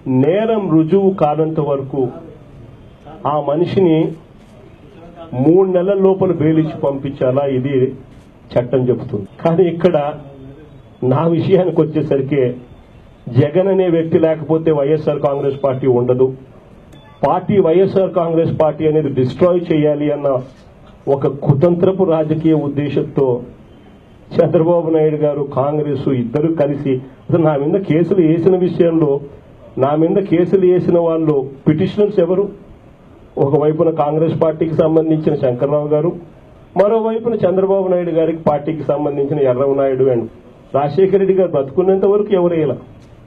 నేరం రుజువు కానంత వరకు ఆ మనిషిని మూడు నెలల లోపల బెయిలిచ్చి పంపించాలా ఇది చట్టం చెబుతుంది కానీ ఇక్కడ నా విషయానికి వచ్చేసరికి జగన్ అనే వ్యక్తి లేకపోతే వైఎస్ఆర్ కాంగ్రెస్ పార్టీ ఉండదు పార్టీ వైఎస్ఆర్ కాంగ్రెస్ పార్టీ అనేది డిస్ట్రాయ్ చేయాలి అన్న ఒక కుతంత్రపు రాజకీయ ఉద్దేశంతో చంద్రబాబు నాయుడు గారు కాంగ్రెస్ ఇద్దరు కలిసి అసలు నా మీద కేసులు వేసిన విషయంలో నా మీద కేసులు వేసిన వాళ్ళు పిటిషనర్స్ ఎవరు ఒకవైపున కాంగ్రెస్ పార్టీకి సంబంధించిన శంకర్రావు గారు మరోవైపున చంద్రబాబు నాయుడు గారికి పార్టీకి సంబంధించిన ఎర్రవ నాయుడు అండ్ రాజశేఖర రెడ్డి గారు బతుకున్నంత వరకు ఎవరేలా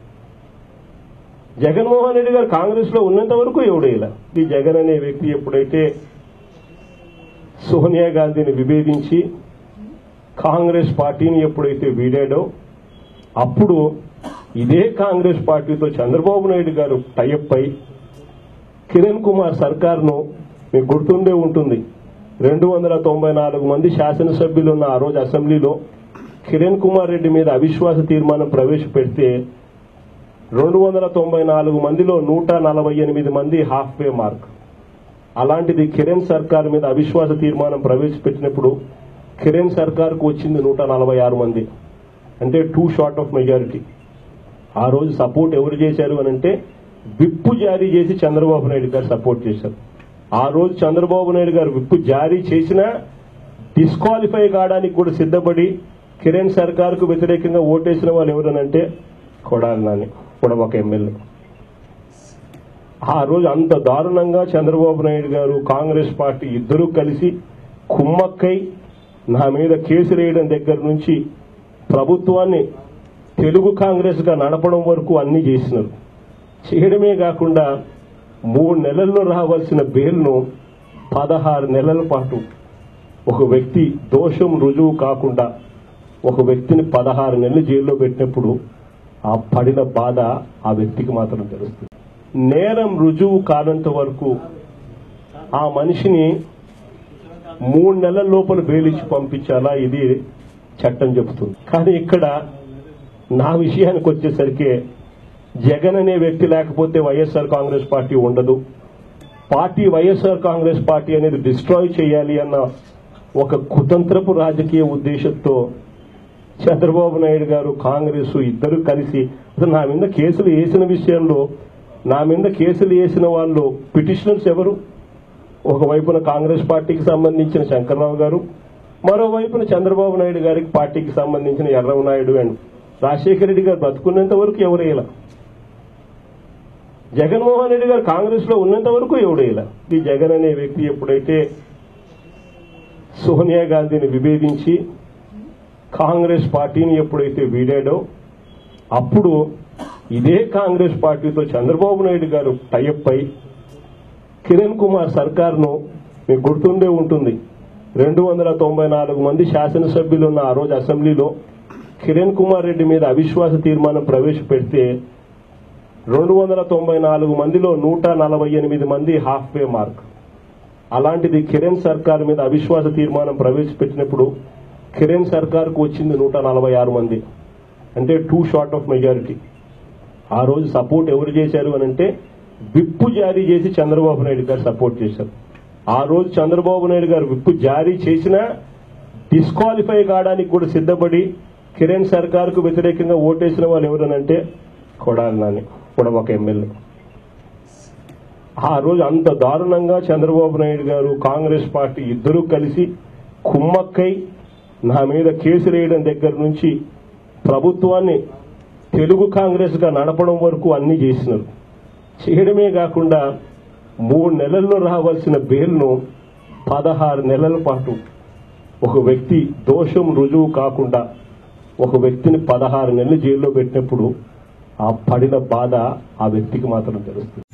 జగన్మోహన్ రెడ్డి గారు కాంగ్రెస్ లో ఉన్నంత వరకు ఎవడేలా ఈ జగన్ అనే వ్యక్తి ఎప్పుడైతే సోనియా గాంధీని విభేదించి కాంగ్రెస్ పార్టీని ఎప్పుడైతే వీడాడో అప్పుడు ఇదే కాంగ్రెస్ పార్టీతో చంద్రబాబు నాయుడు గారు టైఅప్ అయి కిరణ్ కుమార్ సర్కార్ను మీకు గుర్తుండే ఉంటుంది రెండు వందల తొంభై నాలుగు మంది శాసనసభ్యులు ఉన్న ఆ రోజు అసెంబ్లీలో కిరణ్ కుమార్ రెడ్డి మీద అవిశ్వాస తీర్మానం ప్రవేశపెడితే రెండు వందల తొంభై నాలుగు మందిలో నూట నలభై ఎనిమిది మంది హాఫ్ వే మార్క్ అలాంటిది కిరణ్ సర్కార్ మీద అవిశ్వాస తీర్మానం ప్రవేశపెట్టినప్పుడు కిరణ్ సర్కార్కు వచ్చింది నూట నలభై ఆరు మంది అంటే టూ షార్ట్ ఆఫ్ మెజారిటీ ఆ రోజు సపోర్ట్ ఎవరు చేశారు అని అంటే విప్పు జారీ చేసి చంద్రబాబు నాయుడు గారు సపోర్ట్ చేశారు ఆ రోజు చంద్రబాబు నాయుడు గారు విప్పు జారీ చేసినా డిస్క్వాలిఫై కావడానికి కూడా సిద్ధపడి కిరణ్ సర్కార్కు వ్యతిరేకంగా ఓటేసిన వాళ్ళు ఎవరనంటే కొడాలి నాని కూడా ఒక ఎమ్మెల్యే ఆ రోజు అంత దారుణంగా చంద్రబాబు నాయుడు గారు కాంగ్రెస్ పార్టీ ఇద్దరూ కలిసి కుమ్మక్కై నా మీద కేసు వేయడం దగ్గర నుంచి ప్రభుత్వాన్ని తెలుగు కాంగ్రెస్ గా నడపడం వరకు అన్ని చేసినారు చేయడమే కాకుండా మూడు నెలల్లో రావాల్సిన బెయిల్ను పదహారు నెలల పాటు ఒక వ్యక్తి దోషం రుజువు కాకుండా ఒక వ్యక్తిని పదహారు నెలలు జైల్లో పెట్టినప్పుడు ఆ పడిన బాధ ఆ వ్యక్తికి మాత్రం తెలుస్తుంది నేరం రుజువు కానంత వరకు ఆ మనిషిని మూడు నెలల లోపల బెయిలిచ్చి పంపించాలా ఇది చట్టం చెబుతుంది కానీ ఇక్కడ నా విషయానికి వచ్చేసరికి జగన్ అనే వ్యక్తి లేకపోతే వైఎస్ఆర్ కాంగ్రెస్ పార్టీ ఉండదు పార్టీ వైఎస్ఆర్ కాంగ్రెస్ పార్టీ అనేది డిస్ట్రాయ్ చేయాలి అన్న ఒక కుతంత్రపు రాజకీయ ఉద్దేశంతో చంద్రబాబు నాయుడు గారు కాంగ్రెస్ ఇద్దరు కలిసి అసలు నా మీద కేసులు వేసిన విషయంలో నా మీద కేసులు వేసిన వాళ్ళు పిటిషనర్స్ ఎవరు ఒకవైపున కాంగ్రెస్ పార్టీకి సంబంధించిన శంకర్రావు గారు మరోవైపున చంద్రబాబు నాయుడు గారికి పార్టీకి సంబంధించిన ఎర్రవ నాయుడు అండ్ రాజశేఖర రెడ్డి గారు బతుకున్నంత వరకు ఎవరేలా జగన్మోహన్ రెడ్డి గారు కాంగ్రెస్ లో ఉన్నంత వరకు ఎవడేలా ఈ జగన్ అనే వ్యక్తి ఎప్పుడైతే సోనియా గాంధీని విభేదించి కాంగ్రెస్ పార్టీని ఎప్పుడైతే వీడాడో అప్పుడు ఇదే కాంగ్రెస్ పార్టీతో చంద్రబాబు నాయుడు గారు టైఅప్ అయి కిరణ్ కుమార్ సర్కార్ను మీకు గుర్తుండే ఉంటుంది రెండు వందల తొంభై నాలుగు మంది శాసనసభ్యులు ఉన్న ఆ రోజు అసెంబ్లీలో కిరణ్ కుమార్ రెడ్డి మీద అవిశ్వాస తీర్మానం ప్రవేశపెడితే రెండు వందల తొంభై నాలుగు మందిలో నూట నలభై ఎనిమిది మంది హాఫ్ వే మార్క్ అలాంటిది కిరణ్ సర్కార్ మీద అవిశ్వాస తీర్మానం ప్రవేశపెట్టినప్పుడు కిరణ్ సర్కార్కు వచ్చింది నూట నలభై ఆరు మంది అంటే టూ షార్ట్ ఆఫ్ మెజారిటీ ఆ రోజు సపోర్ట్ ఎవరు చేశారు అని అంటే విప్పు జారీ చేసి చంద్రబాబు నాయుడు గారు సపోర్ట్ చేశారు ఆ రోజు చంద్రబాబు నాయుడు గారు విప్పు జారీ చేసినా డిస్క్వాలిఫై కావడానికి కూడా సిద్ధపడి కిరణ్ సర్కార్కు వ్యతిరేకంగా ఓటేసిన వాళ్ళు ఎవరనంటే కొడాలి నాని కూడా ఒక ఎమ్మెల్యే ఆ రోజు అంత దారుణంగా చంద్రబాబు నాయుడు గారు కాంగ్రెస్ పార్టీ ఇద్దరూ కలిసి కుమ్మక్కై నా మీద కేసు వేయడం దగ్గర నుంచి ప్రభుత్వాన్ని తెలుగు కాంగ్రెస్ గా నడపడం వరకు అన్ని చేసినారు చేయడమే కాకుండా మూడు నెలల్లో రావాల్సిన బెయిల్ను పదహారు నెలల పాటు ఒక వ్యక్తి దోషం రుజువు కాకుండా ఒక వ్యక్తిని పదహారు నెలలు జైల్లో పెట్టినప్పుడు ఆ పడిన బాధ ఆ వ్యక్తికి మాత్రం తెలుస్తుంది